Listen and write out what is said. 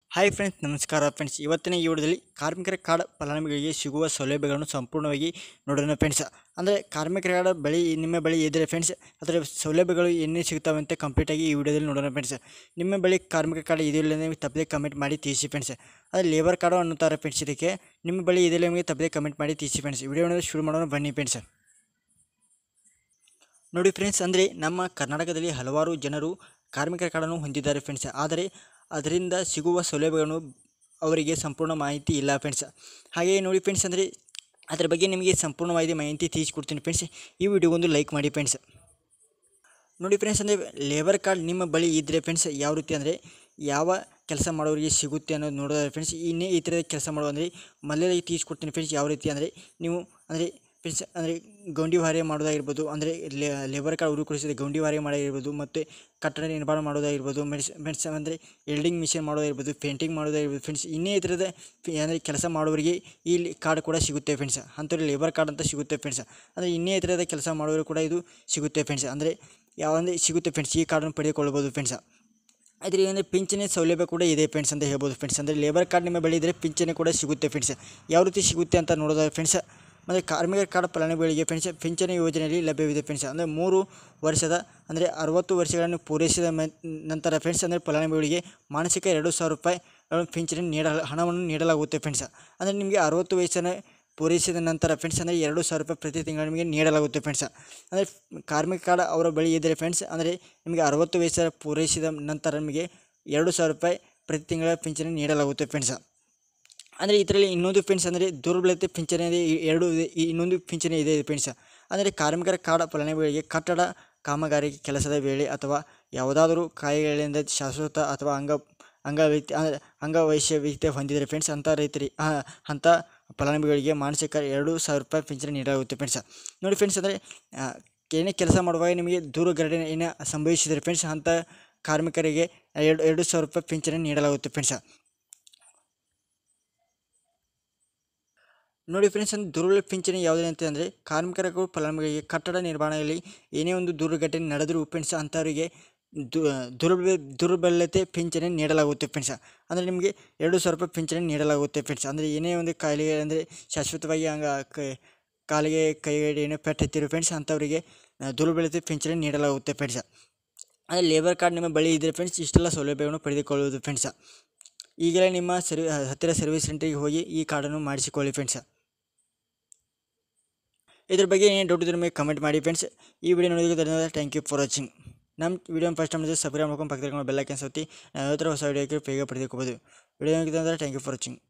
hi friends ನಮಸ್ಕಾರ friends ಇವತ್ತಿನ ಈ ವಿಡಿಯೋದಲ್ಲಿ ಕಾರ್ಮಿಕರ ಕಾರ್ಡ್ ಫಲಾನುಭವಿಗಳಿಗೆ ಸಿಗುವ ಸೌಲಭ್ಯಗಳನ್ನು ಸಂಪೂರ್ಣವಾಗಿ ನೋಡೋಣ ಫ್ರೆಂಡ್ಸ್ ಅಂದರೆ ಕಾರ್ಮಿಕರ ಕಾರ್ಡ್ ಬಳಿ ನಿಮ್ಮ ಬಳಿ ಇದ್ದರೆ ಫ್ರೆಂಡ್ಸ್ ಅದರ ಸೌಲಭ್ಯಗಳು ಏನೇ ಸಿಗ್ತವೆ ಅಂತ ಕಂಪ್ಲೀಟಾಗಿ ಈ ವಿಡಿಯೋದಲ್ಲಿ ನೋಡೋಣ ಫ್ರೆಂಡ್ಸ್ ನಿಮ್ಮ ಬಳಿ ಕಾರ್ಮಿಕ ಕಾರ್ಡ್ ಇದೆಯಲ್ಲ ನಿಮಗೆ ತಪ್ಪದೆ ಕಮೆಂಟ್ ಮಾಡಿ ತಿಳಿಸಿ ಫ್ರೆಂಡ್ಸ್ ಅದು ಲೇಬರ್ ಕಾರ್ಡು ಅನ್ನುತ್ತಾರೆ ಫ್ರೆಂಡ್ಸ್ ಇದಕ್ಕೆ ನಿಮ್ಮ ಬಳಿ ಇದೆಲ್ಲ ನಿಮಗೆ ತಪ್ಪದೆ ಕಮೆಂಟ್ ಮಾಡಿ ತಿಳಿಸಿ ಫ್ರೆಂಡ್ಸ್ ವಿಡಿಯೋನ ಶುರು ಮಾಡೋಣ ಬನ್ನಿ ಫ್ರೆಂಡ್ಸ್ ನೋಡಿ ಫ್ರೆಂಡ್ಸ್ ಅಂದರೆ ನಮ್ಮ ಕರ್ನಾಟಕದಲ್ಲಿ ಹಲವಾರು ಜನರು ಕಾರ್ಮಿಕರ ಕಾರ್ಡನ್ನು ಹೊಂದಿದ್ದಾರೆ ಫ್ರೆಂಡ್ಸ್ ಆದರೆ ಅದರಿಂದ ಸಿಗುವ ಸೌಲಭ್ಯಗಳನ್ನು ಅವರಿಗೆ ಸಂಪೂರ್ಣ ಮಾಹಿತಿ ಇಲ್ಲ ಫ್ರೆಂಡ್ಸ್ ಹಾಗೆಯೇ ನೋಡಿ ಫ್ರೆಂಡ್ಸ್ ಅಂದರೆ ಅದರ ಬಗ್ಗೆ ನಿಮಗೆ ಸಂಪೂರ್ಣವಾಗಿ ಮಾಹಿತಿ ತಿಳಿಸ್ಕೊಡ್ತೀನಿ ಫ್ರೆಂಡ್ಸ್ ಈ ವಿಡಿಯೋಗೊಂದು ಲೈಕ್ ಮಾಡಿ ಫ್ರೆಂಡ್ಸ್ ನೋಡಿ ಫ್ರೆಂಡ್ಸ್ ಅಂದರೆ ಲೇಬರ್ ಕಾರ್ಡ್ ನಿಮ್ಮ ಬಳಿ ಇದ್ದರೆ ಫ್ರೆಂಡ್ಸ್ ಯಾವ ರೀತಿ ಅಂದರೆ ಯಾವ ಕೆಲಸ ಮಾಡೋರಿಗೆ ಸಿಗುತ್ತೆ ಅನ್ನೋದು ನೋಡೋದಾದ್ರೆ ಫ್ರೆಂಡ್ಸ್ ಇನ್ನೇ ಈ ಥರದ ಕೆಲಸ ಮಾಡೋ ಅಂದರೆ ಮೊದಲೇ ತಿಳಿಸ್ಕೊಡ್ತೀನಿ ಫ್ರೆಂಡ್ಸ್ ಯಾವ ರೀತಿ ಅಂದರೆ ನೀವು ಅಂದರೆ ಫ್ರೆಂಡ್ಸ್ ಅಂದರೆ ಗೌಂಡಿ ವಾರೆ ಮಾಡೋದಾಗಿರ್ಬೋದು ಅಂದರೆ ಲೇಬರ್ ಕಾರ್ಡ್ ಉರುಕುಳಿಸಿದ ಗೌಂಡಿ ವಾರೆ ಮಾಡೋದಿರ್ಬೋದು ಮತ್ತು ಕಟ್ಟಡ ನಿರ್ಮಾಣ ಮಾಡೋದಾಗಿರ್ಬೋದು ಮೆಡ್ಸ್ ಮೆಡ್ಸ್ ಅಂದರೆ ಎಲ್ಡಿಂಗ್ ಮಿಷನ್ ಮಾಡೋದಾಗಿರ್ಬೋದು ಪೇಂಟಿಂಗ್ ಮಾಡೋದಾಗಿರ್ಬೋದು ಫ್ರೆಂಡ್ಸ್ ಇನ್ನೇ ಈ ಥರದ ಅಂದರೆ ಕೆಲಸ ಮಾಡೋರಿಗೆ ಈ ಕಾರ್ಡ್ ಕೂಡ ಸಿಗುತ್ತೆ ಫ್ರೆಂಡ್ಸ್ ಅಂಥವ್ರಿಗೆ ಲೇಬರ್ ಕಾರ್ಡ್ ಅಂತ ಸಿಗುತ್ತೆ ಫ್ರೆಂಡ್ಸ್ ಅಂದರೆ ಇನ್ನೇ ಈ ಥರದ ಕೆಲಸ ಮಾಡೋರು ಕೂಡ ಇದು ಸಿಗುತ್ತೆ ಫ್ರೆಂಡ್ಸ್ ಅಂದರೆ ಯಾವ ಅಂದರೆ ಸಿಗುತ್ತೆ ಫ್ರೆಂಡ್ಸ್ ಈ ಕಾರ್ಡನ್ನು ಪಡೆದುಕೊಳ್ಳಬಹುದು ಫ್ರೆಂಡ್ಸ್ ಆದರೆ ಏನಂದರೆ ಪಿಂಚಣಿ ಸೌಲಭ್ಯ ಕೂಡ ಇದೆ ಫ್ರೆಂಡ್ಸ್ ಅಂತ ಹೇಳ್ಬೋದು ಫ್ರೆಂಡ್ಸ್ ಅಂದರೆ ಲೇಬರ್ ಕಾರ್ಡ್ ನಿಮ್ಮ ಬಳಿ ಇದ್ದರೆ ಪಿಂಚಣಿ ಕೂಡ ಸಿಗುತ್ತೆ ಫ್ರೆಂಡ್ಸ್ ಯಾವ ರೀತಿ ಸಿಗುತ್ತೆ ಅಂತ ನೋಡೋದಾದ್ರೆ ಫ್ರೆಂಡ್ಸ್ ಮತ್ತು ಕಾರ್ಮಿಕ ಕಾರ್ಡ್ ಫಲಾನುಭವಿಗಳಿಗೆ ಫ್ರೆಂಡ್ಸ್ ಪಿಂಚಣಿ ಯೋಜನೆಯಲ್ಲಿ ಲಭ್ಯವಿದೆ ಫ್ರೆಂಡ್ಸ್ ಅಂದರೆ ಮೂರು ವರ್ಷದ ಅಂದರೆ ಅರವತ್ತು ವರ್ಷಗಳನ್ನು ಪೂರೈಸಿದ ಮ- ನಂತರ ಫ್ರೆಂಡ್ಸ್ ಅಂದರೆ ಫಲಾನುಭವಿಗಳಿಗೆ ಮಾನಸಿಕ ಎರಡು ಸಾವಿರ ರೂಪಾಯಿ ಪಿಂಚಣಿ ನೀಡ ಹಣವನ್ನು ನೀಡಲಾಗುತ್ತೆ ಫ್ರೆಂಡ್ಸ್ ಅಂದರೆ ನಿಮಗೆ ಅರವತ್ತು ವಯಸ್ಸನ್ನು ಪೂರೈಸಿದ ನಂತರ ಫ್ರೆಂಡ್ಸ್ ಅಂದರೆ ಎರಡು ಸಾವಿರ ರೂಪಾಯಿ ಪ್ರತಿ ತಿಂಗಳು ನಿಮಗೆ ನೀಡಲಾಗುತ್ತೆ ಫ್ರೆಂಡ್ಸ್ ಅಂದರೆ ಕಾರ್ಮಿಕ ಕಾರ್ಡ್ ಅವರ ಬಳಿ ಇದ್ದರೆ ಫ್ರೆಂಡ್ಸ್ ಅಂದರೆ ನಿಮಗೆ ಅರವತ್ತು ವಯಸ್ಸು ಪೂರೈಸಿದ ನಂತರ ನಿಮಗೆ ಎರಡು ಸಾವಿರ ರೂಪಾಯಿ ಪ್ರತಿ ತಿಂಗಳ ಪಿಂಚಣಿ ನೀಡಲಾಗುತ್ತೆ ಫ್ರೆಂಡ್ಸ್ ಅಂದರೆ ಇದರಲ್ಲಿ ಇನ್ನೊಂದು ಫ್ರೆಂಡ್ಸ್ ಅಂದರೆ ದುರ್ಬಲತೆ ಪಿಂಚಣಿ ಇದೆ ಈ ಎರಡು ಇದೆ ಈ ಇನ್ನೊಂದು ಪಿಂಚಣಿ ಇದೆ ಫ್ರೆಂಡ್ಸ್ ಅಂದರೆ ಕಾರ್ಮಿಕರ ಕಾರ್ಡ್ ಫಲಾನುಭವಿಗಳಿಗೆ ಕಟ್ಟಡ ಕಾಮಗಾರಿ ಕೆಲಸದ ವೇಳೆ ಅಥವಾ ಯಾವುದಾದರೂ ಕಾಯಿಲೆಗಳಿಂದ ಶಾಶ್ವತ ಅಥವಾ ಅಂಗ ಅಂಗವೈತ್ಯ ಅಂದರೆ ಅಂಗವೈಶ್ಯವಿತ್ಯ ಹೊಂದಿದರೆ ಫ್ರೆಂಡ್ಸ್ ಅಂಥ ರೈತರಿಗೆ ಅಂಥ ಫಲಾನುಭವಿಗಳಿಗೆ ಮಾನಸಿಕ ಎರಡು ಸಾವಿರ ರೂಪಾಯಿ ಪಿಂಚಣಿ ನೀಡಲಾಗುತ್ತೆ ಫ್ರೆಂಡ್ಸ್ ನೋಡಿ ಫ್ರೆಂಡ್ಸ್ ಅಂದರೆ ಆ, ಏನೇ ಕೆಲಸ ಮಾಡುವಾಗ ನಿಮಗೆ ದೂರಘಟನೆ ಏನೇ ಸಂಭವಿಸಿದರೆ ಫ್ರೆಂಡ್ಸ್ ಅಂಥ ಕಾರ್ಮಿಕರಿಗೆ ಎರಡು ಎರಡು ಸಾವಿರ ರೂಪಾಯಿ ಪಿಂಚಣಿ ನೀಡಲಾಗುತ್ತೆ ಫ್ರೆಂಡ್ಸ್ ನೋಡಿ ಫ್ರೆಂಡ್ಸ್ ಅಂದ್ರೆ ದುರ್ಬಲ ಪಿಂಚಣಿ ಯಾವುದೇ ಅಂತ ಅಂದರೆ ಕಾರ್ಮಿಕರಿಗೂ ಫಲಾನುಭವಿಗಳಿಗೆ ಕಟ್ಟಡ ನಿರ್ಮಾಣದಲ್ಲಿ ಏನೇ ಒಂದು ದುರ್ಘಟನೆ ನಡೆದರೂ ಫ್ರೆಂಡ್ಸ್ ಅಂಥವರಿಗೆ ದು ದುರ್ಬಲ ದುರ್ಬಲತೆ ಪಿಂಚಣಿ ನೀಡಲಾಗುತ್ತೆ ಫ್ರೆಂಡ್ಸ್ ಅಂದರೆ ನಿಮಗೆ ಎರಡು ಸಾವಿರ ರೂಪಾಯಿ ಪಿಂಚಣಿ ನೀಡಲಾಗುತ್ತೆ ಫ್ರೆಂಡ್ಸ್ ಅಂದರೆ ಏನೇ ಒಂದು ಕಾಯಿಲೆ ಅಂದರೆ ಶಾಶ್ವತವಾಗಿ ಹಂಗ ಕ- ಕಾಲಿಗೆ ಕೈಗೆ ಏನೋ ಪೆಟ್ಟು ಹತ್ತಿರೋ ಫ್ರೆಂಡ್ಸ್ ಅಂಥವರಿಗೆ ಆ, ದುರ್ಬಲತೆ ಪಿಂಚಣಿ ನೀಡಲಾಗುತ್ತೆ ಫ್ರೆಂಡ್ಸ್ ಅಂದರೆ ಲೇಬರ್ ಕಾರ್ಡ್ ನಿಮ್ಮ ಬಳಿ ಇದ್ದರೆ ಫ್ರೆಂಡ್ಸ್ ಇಷ್ಟೆಲ್ಲ ಸೌಲಭ್ಯವನ್ನು ಪಡೆದುಕೊಳ್ಳುವುದು ಫ್ರೆಂಡ್ಸ್ ಈಗಲೇ ನಿಮ್ಮ ಸರ್ವಿ ಹತ್ತಿರ ಸರ್ವಿಸ್ ಸೆಂಟರ್ಗೆ ಹೋಗಿ ಈ ಕಾರ್ಡನ್ನು ಮಾಡಿಸಿಕೊಳ್ಳಿ ಫ್ರೆಂಡ್ಸ್ ಇದ್ರ ಬಗ್ಗೆ ಏನೇ ಡೌಟ್ ಇದ್ರೆ ನಮಗೆ ಕಮೆಂಟ್ ಮಾಡಿ ಫ್ರೆಂಡ್ಸ್ ಈ ವಿಡಿಯೋ ನೋಡಿದ್ರೆ ಧನ್ಯವಾದ ಥ್ಯಾಂಕ್ ಯು ಫಾರ್ ವಾಚಿಂಗ್ ನಮ್ಮ ವಿಡಿಯೋ ಫಸ್ಟ್ ಟೈಮ್ ಸಬ್ಸ್ಕ್ರೈಬ್ ಮಾಡ್ಕೊಂಡು ಪಕ್ಕದಲ್ಲಿ ಬೆಲ್ಲ ಕ್ಯಾನ್ಸ್ ಒತ್ತಿ ನಾವು ಯಾವ ಥರ ಹೊಸ ವಿಡಿಯೋಕ್ಕೆ ಬೇಗ ಪಡೆದುಕೋಬೋದು video thank you for watching